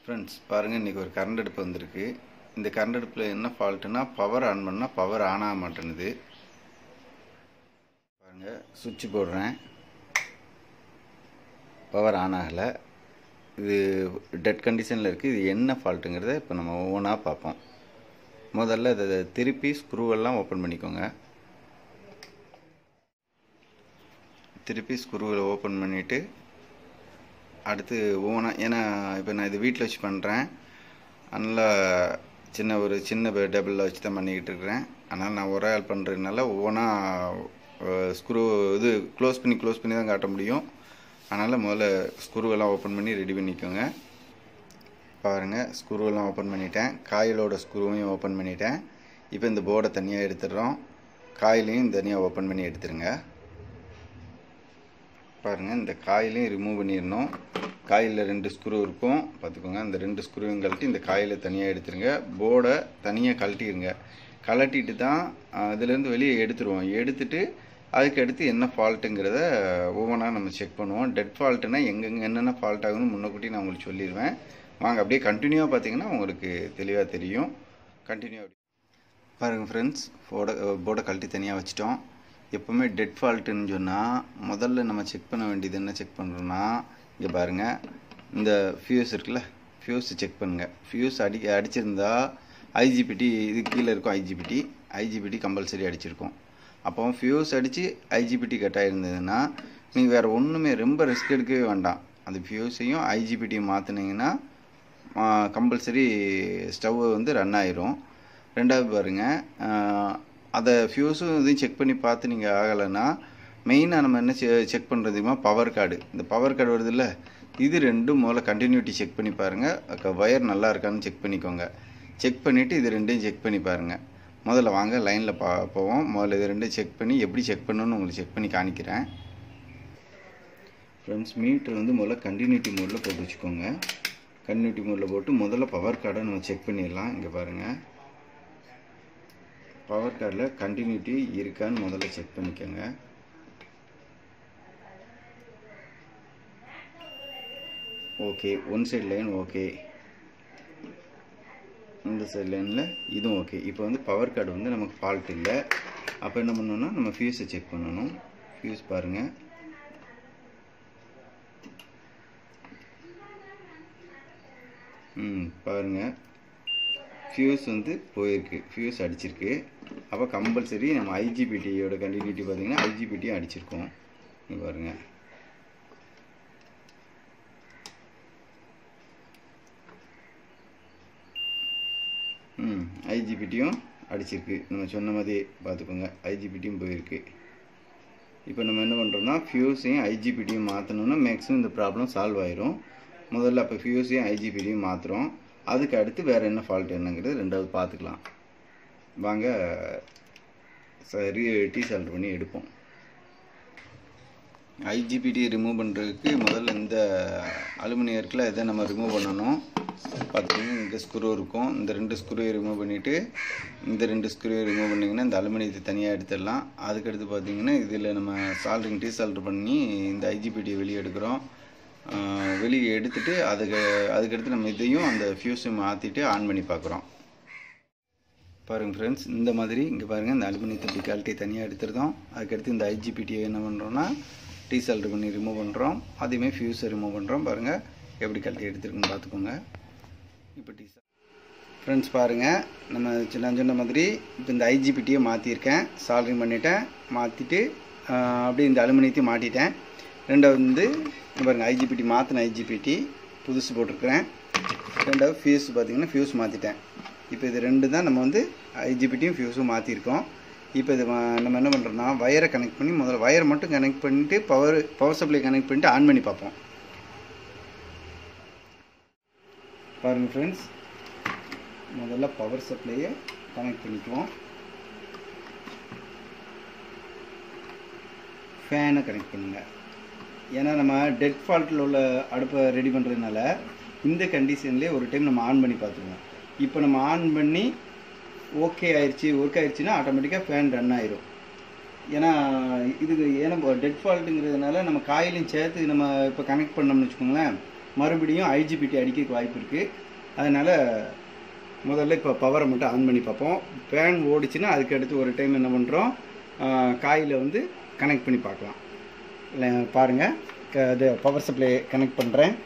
friends பாருங்கள் இன்றைக்கி ஒரு கரண்ட் அடுப்பு வந்திருக்கு இந்த கரண்ட் அடுப்பில் என்ன ஃபால்ட்டுனா பவர் ஆன் பண்ணால் பவர் ஆன் ஆக மாட்டேனுது பாருங்கள் சுவிட்ச் போடுறேன் பவர் ஆன் ஆகலை இது டெட் கண்டிஷனில் இருக்குது இது என்ன ஃபால்ட்டுங்கிறத இப்போ நம்ம ஒவ்வொன்றா பார்ப்போம் முதல்ல இதை திருப்பி ஸ்க்ரூவெல்லாம் ஓப்பன் பண்ணிக்கோங்க திருப்பி ஸ்க்ரூவில் ஓப்பன் பண்ணிவிட்டு அடுத்து ஒவ்வொன்றா ஏன்னா இப்போ நான் இது வீட்டில் வச்சு பண்ணுறேன் அதனால் சின்ன ஒரு சின்ன டேபிளில் வச்சு தான் பண்ணிக்கிட்டு இருக்கிறேன் அதனால் நான் ஒரு ஆள் பண்ணுறதுனால ஒவ்வொன்றா ஸ்க்ரூ இது க்ளோஸ் பண்ணி க்ளோஸ் பண்ணி தான் காட்ட முடியும் அதனால் முதல்ல ஸ்க்ரூவெல்லாம் ஓப்பன் பண்ணி ரெடி பண்ணிக்கோங்க பாருங்கள் ஸ்க்ரூவெல்லாம் ஓப்பன் பண்ணிட்டேன் காயிலோட ஸ்க்ரூவையும் ஓப்பன் பண்ணிட்டேன் இப்போ இந்த போர்டை தனியாக எடுத்துடுறோம் காயிலையும் தனியாக ஓப்பன் பண்ணி எடுத்துருங்க பாருங்கள் இந்த காயிலையும் ரிமூவ் பண்ணிடணும் காயில் ரெண்டு ஸ்க்ரூ இருக்கும் பார்த்துக்கோங்க அந்த ரெண்டு ஸ்க்ரூவையும் கழட்டி இந்த காயில் தனியாக எடுத்துருங்க போர்டை தனியாக கழட்டிடுங்க கழட்டிட்டு தான் இதுலேருந்து வெளியே எடுத்துருவோம் எடுத்துட்டு அதுக்கு அடுத்து என்ன ஃபால்ட்டுங்கிறத ஒவ்வொன்றா நம்ம செக் பண்ணுவோம் டெட் ஃபால்ட்டுனா எங்கெங்கே என்னென்ன ஃபால்ட் ஆகுன்னு முன்னக்கூட்டி நான் உங்களுக்கு சொல்லிடுவேன் வாங்க அப்படியே கண்டினியூவாக பார்த்தீங்கன்னா உங்களுக்கு தெளிவாக தெரியும் கண்டினியூ பாருங்கள் ஃப்ரெண்ட்ஸ் போர்டை போர்டை கழட்டி தனியாக வச்சிட்டோம் எப்போவுமே டெட் ஃபால்ட்டுன்னு சொன்னால் முதல்ல நம்ம செக் பண்ண வேண்டியது என்ன செக் பண்ணுறோன்னா இங்கே பாருங்கள் இந்த ஃபியூஸ் இருக்குல்ல ஃபியூஸ் செக் பண்ணுங்கள் ஃபியூஸ் அடி அடிச்சிருந்தா ஐஜிபிடி இது கீழே இருக்கும் ஐஜிபிடி ஐஜிபிடி கம்பல்சரி அடிச்சிருக்கோம் அப்போ ஃபியூஸ் அடித்து ஐஜிபிடி கட் ஆகிருந்ததுன்னா நீங்கள் வேறு ஒன்றுமே ரொம்ப ரிஸ்க் எடுக்கவே வேண்டாம் அந்த ஃபியூஸையும் ஐஜிபிடியும் மாற்றினீங்கன்னா கம்பல்சரி ஸ்டவ் வந்து ரன் ஆயிரும் ரெண்டாவது பாருங்கள் அதை ஃபியூஸும் இதையும் செக் பண்ணி பார்த்து நீங்கள் ஆகலைன்னா மெயினாக நம்ம என்ன செக் பண்ணுறதுமா பவர் கார்டு இந்த பவர் கார்டு வருது இல்லை இது ரெண்டும் முதல்ல கண்டினியூட்டி செக் பண்ணி பாருங்கள் ஒயர் நல்லா இருக்கான்னு செக் பண்ணிக்கோங்க செக் பண்ணிவிட்டு இது ரெண்டையும் செக் பண்ணி பாருங்கள் முதல்ல வாங்க லைனில் பா போவோம் முதல்ல இது ரெண்டும் செக் பண்ணி எப்படி செக் பண்ணணும்னு உங்களுக்கு செக் பண்ணி காணிக்கிறேன் ஃப்ரெண்ட்ஸ் மீட்ரு வந்து முதல்ல கண்டினியூட்டி மோடில் போட்டு வச்சுக்கோங்க கண்டினியூட்டி மோடில் போட்டு முதல்ல பவர் கார்டை நம்ம செக் பண்ணிடலாம் இங்கே பாருங்கள் பவர் கார்டில் கண்டினியூட்டி இருக்கான்னு முதல்ல செக் பண்ணிக்கோங்க okay one side line okay இந்த சைடு லைனில் இதுவும் ஓகே இப்போ வந்து பவர் கார்டு வந்து நமக்கு ஃபால்ட் இல்லை அப்போ என்ன பண்ணணும்னா நம்ம ஃபியூஸை செக் பண்ணணும் ஃபியூஸ் பாருங்கள் ம் பாருங்கள் ஃபியூஸ் வந்து போயிருக்கு ஃபியூஸ் அடிச்சிருக்கு அப்போ கம்பல்சரி நம்ம ஐஜிபிடியோட கண்டினியூட்டி பார்த்தீங்கன்னா ஐஜிபிடியும் அடிச்சிருக்கோம் இங்கே பாருங்கள் ம் ஐஜிபிடியும் அடிச்சிருக்கு நம்ம சொன்ன மாதிரி பார்த்துக்கோங்க ஐஜிபிடியும் போயிருக்கு இப்போ நம்ம என்ன பண்ணுறோம்னா ஃபியூஸையும் ஐஜிபிடியும் மாற்றணும்னா மேக்ஸிமம் இந்த ப்ராப்ளம் சால்வ் ஆயிரும் முதல்ல அப்போ ஃபியூஸையும் ஐஜிபிடியும் மாற்றுறோம் அதுக்கு அடுத்து வேறு என்ன ஃபால்ட் என்னங்கிறது ரெண்டாவது பார்த்துக்கலாம் வாங்க சரி டீ சால்வ் பண்ணி எடுப்போம் ஐஜிபிடி ரிமூவ் பண்ணுறதுக்கு முதல்ல இந்த அலுமினியம் இருக்குல்ல இதை நம்ம ரிமூவ் பண்ணணும் பார்த்தீங்கன்னா இந்த ஸ்க்ரூ இருக்கும் இந்த ரெண்டு ஸ்க்ரூவை ரிமூவ் பண்ணிவிட்டு இந்த ரெண்டு ஸ்க்ரூவை ரிமூவ் பண்ணிங்கன்னா இந்த அலுமினியத்தை தனியாக எடுத்துடலாம் அதுக்கடுத்து பார்த்தீங்கன்னா இதில் நம்ம சால்ட்ரிங் டீ சால்ட்ரு பண்ணி இந்த ஐஜிபிடியை வெளியே எடுக்கிறோம் வெளியே எடுத்துட்டு அதுக்கு அதுக்கடுத்து நம்ம இதையும் அந்த ஃபியூஸையும் மாற்றிட்டு ஆன் பண்ணி பார்க்குறோம் பாருங்கள் ஃப்ரெண்ட்ஸ் இந்த மாதிரி இங்கே பாருங்கள் இந்த அலுமினியத்தை இப்படி கழட்டி தனியாக எடுத்துருந்தோம் அதுக்கடுத்து இந்த ஐஜிபிடியை என்ன பண்ணுறோன்னா டீ சால்ட்ரு பண்ணி ரிமூவ் பண்ணுறோம் அதையுமே ஃபியூஸை ரிமூவ் பண்ணுறோம் பாருங்கள் எப்படி கழட்டி எடுத்துருக்குன்னு பார்த்துக்கோங்க இப்போ டீ ஃப்ரெண்ட்ஸ் பாருங்கள் நம்ம சின்ன சொன்ன மாதிரி இப்போ இந்த ஐஜிபிடியை மாற்றிருக்கேன் சால்ட்ரிங் பண்ணிவிட்டேன் மாற்றிட்டு அப்படியே இந்த அலுமினியத்தையும் மாட்டிட்டேன் ரெண்டாவது வந்து பாருங்கள் ஐஜிபிடி மாற்றின ஐஜிபிடி புதுசு போட்டிருக்கிறேன் ரெண்டாவது ஃபியூஸ் பார்த்திங்கன்னா ஃபியூஸ் மாற்றிட்டேன் இப்போ இது ரெண்டு தான் நம்ம வந்து ஐஜிபிடியும் ஃபியூஸும் மாற்றிருக்கோம் இப்போ இது நம்ம என்ன பண்ணுறோம்னா வயரை கனெக்ட் பண்ணி முதல்ல வயரை மட்டும் கனெக்ட் பண்ணிவிட்டு பவர் பவர் சப்ளை கனெக்ட் பண்ணிட்டு ஆன் பண்ணி பார்ப்போம் பாருங்கள் ஃப்ரெண்ட்ஸ் முதல்ல பவர் சப்ளையை கனெக்ட் பண்ணிக்குவோம் ஃபேனை கனெக்ட் பண்ணுங்கள் ஏன்னா நம்ம டெட் ஃபால்ட்டில் உள்ள அடுப்பை ரெடி பண்ணுறதுனால இந்த கண்டிஷன்லேயே ஒரு டைம் நம்ம ஆன் பண்ணி பார்த்துருவோம் இப்போ நம்ம ஆன் பண்ணி ஓகே ஆயிடுச்சு ஒர்க் ஆயிடுச்சுன்னா ஆட்டோமேட்டிக்காக ஃபேன் ரன் ஆயிரும் ஏன்னா இதுக்கு ஏன்னா டெட் ஃபால்ட்டுங்கிறதுனால நம்ம காயிலையும் சேர்த்து நம்ம இப்போ கனெக்ட் பண்ணோம்னு வச்சுக்கோங்களேன் மறுபடியும் ஐஜிபிடி அடிக்கிறதுக்கு வாய்ப்பு இருக்குது அதனால் முதல்ல இப்போ பவரை மட்டும் ஆன் பண்ணி பார்ப்போம் ஃபேன் ஓடிச்சுன்னா அதுக்கு அடுத்து ஒரு டைம் என்ன பண்ணுறோம் காயில் வந்து கனெக்ட் பண்ணி பார்க்கலாம் இல்லை பாருங்கள் க- இது பவர் சப்ளை கனெக்ட் பண்ணுறேன்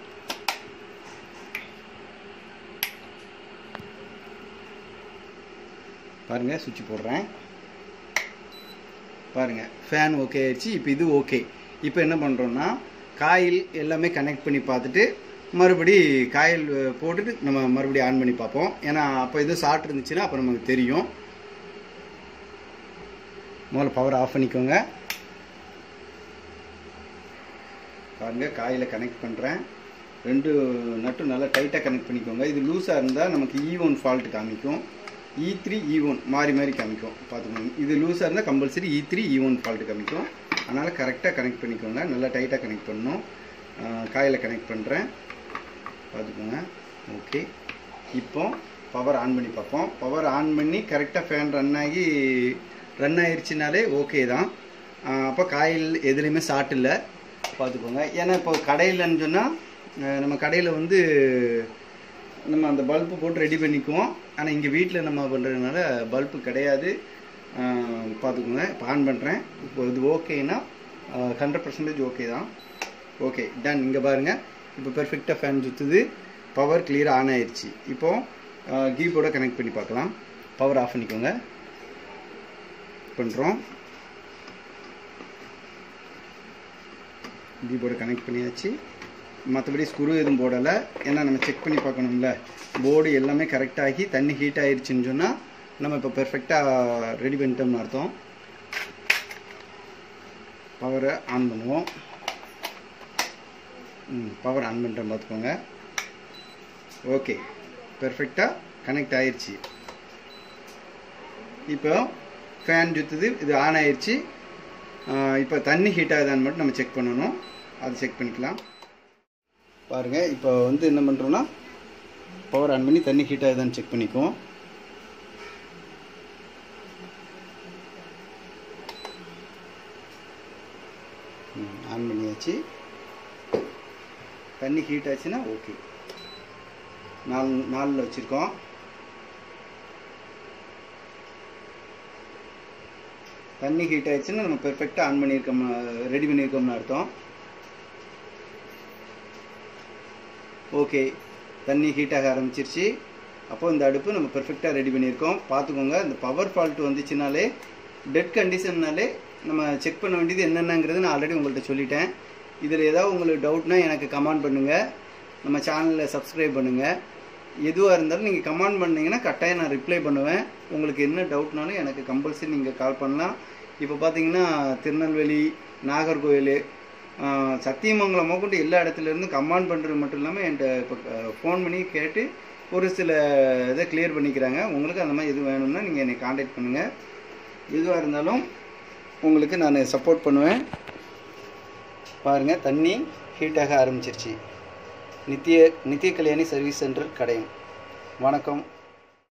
பாருங்கள் சுவிட்ச் போடுறேன் பாருங்கள் ஃபேன் ஓகே ஆயிடுச்சு இப்போ இது ஓகே இப்போ என்ன பண்ணுறோம்னா காயில் எல்லாமே கனெக்ட் பண்ணி பார்த்துட்டு மறுபடி காயில் அஹ், போட்டுட்டு நம்ம மறுபடியும் ஆன் பண்ணி பார்ப்போம் ஏன்னா அப்போ எதுவும் ஷார்ட் இருந்துச்சுன்னா அப்போ நமக்கு தெரியும் முதல்ல பவர் ஆஃப் பண்ணிக்கோங்க பாருங்க காயில கனெக்ட் பண்ணுறேன் ரெண்டு நட்டும் நல்லா டைட்டாக கனெக்ட் பண்ணிக்கோங்க இது லூஸாக இருந்தால் நமக்கு இ ஒன் ஃபால்ட் காமிக்கும் இ த்ரீ இ ஒன் மாறி மாறி காமிக்கும் பார்த்துக்கோங்க இது லூஸாக இருந்தால் compulsory E three E one fault காமிக்கும் அதனால் கரெக்டாக கனெக்ட் பண்ணிக்கோங்க நல்லா டைட்டாக கனெக்ட் பண்ணணும் காயில் கனெக்ட் பண்ணுறேன் பார்த்துக்கோங்க ஓகே இப்போ பவர் ஆன் பண்ணி பார்ப்போம் பவர் ஆன் பண்ணி கரெக்டாக ஃபேன் ரன் ஆகி ரன் ஆயிருச்சுனாலே ஓகே தான் அப்போ காயில் எதுலேயுமே ஷார்ட் இல்லை பார்த்துக்கோங்க ஏன்னா இப்போ கடையிலன்னு சொன்னால் நம்ம கடையில் வந்து நம்ம அந்த பல்பு போட்டு ரெடி பண்ணிக்குவோம் ஆனால் இங்கே வீட்டில் நம்ம பண்ணுறதுனால பல்பு கிடையாது அஹ் பார்த்துக்கோங்க இப்போ ஆன் பண்ணுறேன் இப்போ இது ஓகேனா ஹண்ட்ரட் பர்சன்டேஜ் ஓகே தான் ஓகே டன் இங்கே பாருங்கள் இப்போ பெர்ஃபெக்டாக ஃபேன் சுற்றுது பவர் கிளியராக ஆன் ஆயிடுச்சு இப்போ கீபோர்டை கனெக்ட் பண்ணி பார்க்கலாம் பவர் ஆஃப் பண்ணிக்கோங்க பண்ணுறோம் கீபோர்டு கனெக்ட் பண்ணியாச்சு மற்றபடி ஸ்க்ரூ எதுவும் போடலை ஏன்னா நம்ம செக் பண்ணி பார்க்கணும்ல போர்டு எல்லாமே கரெக்டாகி தண்ணி ஹீட் ஆயிருச்சுன்னு சொன்னால் நம்ம இப்போ பெர்ஃபெக்டாக ரெடி பண்ணிட்டோம்னு அர்த்தம் பவரை ஆன் பண்ணுவோம் ம் பவர் ஆன் பண்ணுறேன் பார்த்துக்கோங்க ஓகே பெர்ஃபெக்டாக கனெக்ட் ஆயிருச்சு இப்போ ஃபேன் சுற்றுது இது ஆன் ஆயிருச்சு இப்போ தண்ணி ஹீட் ஆகுதான்னு மட்டும் நம்ம செக் பண்ணணும் அது செக் பண்ணிக்கலாம் பாருங்கள் இப்போ வந்து என்ன பண்ணுறோன்னா பவர் ஆன் பண்ணி தண்ணி ஹீட் ஆகுதான்னு செக் பண்ணிக்குவோம் ஆன் பண்ணியாச்சு தண்ணி ஹீட் ஆச்சுன்னா ஓகே நாலு நாலில் வச்சுருக்கோம் தண்ணி ஹீட் ஆயிடுச்சுன்னா நம்ம பெர்ஃபெக்டாக ஆன் பண்ணியிருக்கோம் ரெடி பண்ணியிருக்கோம்னு அர்த்தம் ஓகே தண்ணி ஹீட் ஆக ஆரம்பிச்சிருச்சு அப்போ இந்த அடுப்பு நம்ம பெர்ஃபெக்டாக ரெடி பண்ணியிருக்கோம் பார்த்துக்கோங்க இந்த பவர் ஃபால்ட் வந்துச்சுனாலே டெட் கண்டிஷன்னாலே நம்ம செக் பண்ண வேண்டியது என்னென்னங்கிறது நான் ஆல்ரெடி உங்கள்கிட்ட சொல்லிட்டேன் இதில் ஏதாவது உங்களுக்கு டவுட்னா எனக்கு கமெண்ட் பண்ணுங்கள் நம்ம சேனலில் சப்ஸ்கிரைப் பண்ணுங்கள் எதுவாக இருந்தாலும் நீங்கள் கமெண்ட் பண்ணீங்கன்னா கட்டாயம் நான் ரிப்ளை பண்ணுவேன் உங்களுக்கு என்ன டவுட்னாலும் எனக்கு கம்பல்சரி நீங்கள் கால் பண்ணலாம் இப்போ பார்த்தீங்கன்னா திருநெல்வேலி நாகர்கோவில் ஆஹ், சத்தியமங்கலம் கொண்டு எல்லா இடத்துல இருந்து கமெண்ட் பண்ணுறது மட்டும் இல்லாமல் என்கிட்ட இப்போ ஃபோன் பண்ணி கேட்டு ஒரு சில இதை கிளியர் பண்ணிக்கிறாங்க உங்களுக்கு அந்த மாதிரி எது வேணும்னா நீங்கள் என்னை காண்டாக்ட் பண்ணுங்கள் எதுவாக இருந்தாலும் உங்களுக்கு நான் சப்போர்ட் பண்ணுவேன் பாருங்கள் தண்ணி ஹீட்டாக ஆரம்பிச்சிருச்சு நித்திய நித்திய கல்யாணி சர்வீஸ் சென்டர் கடையம் வணக்கம்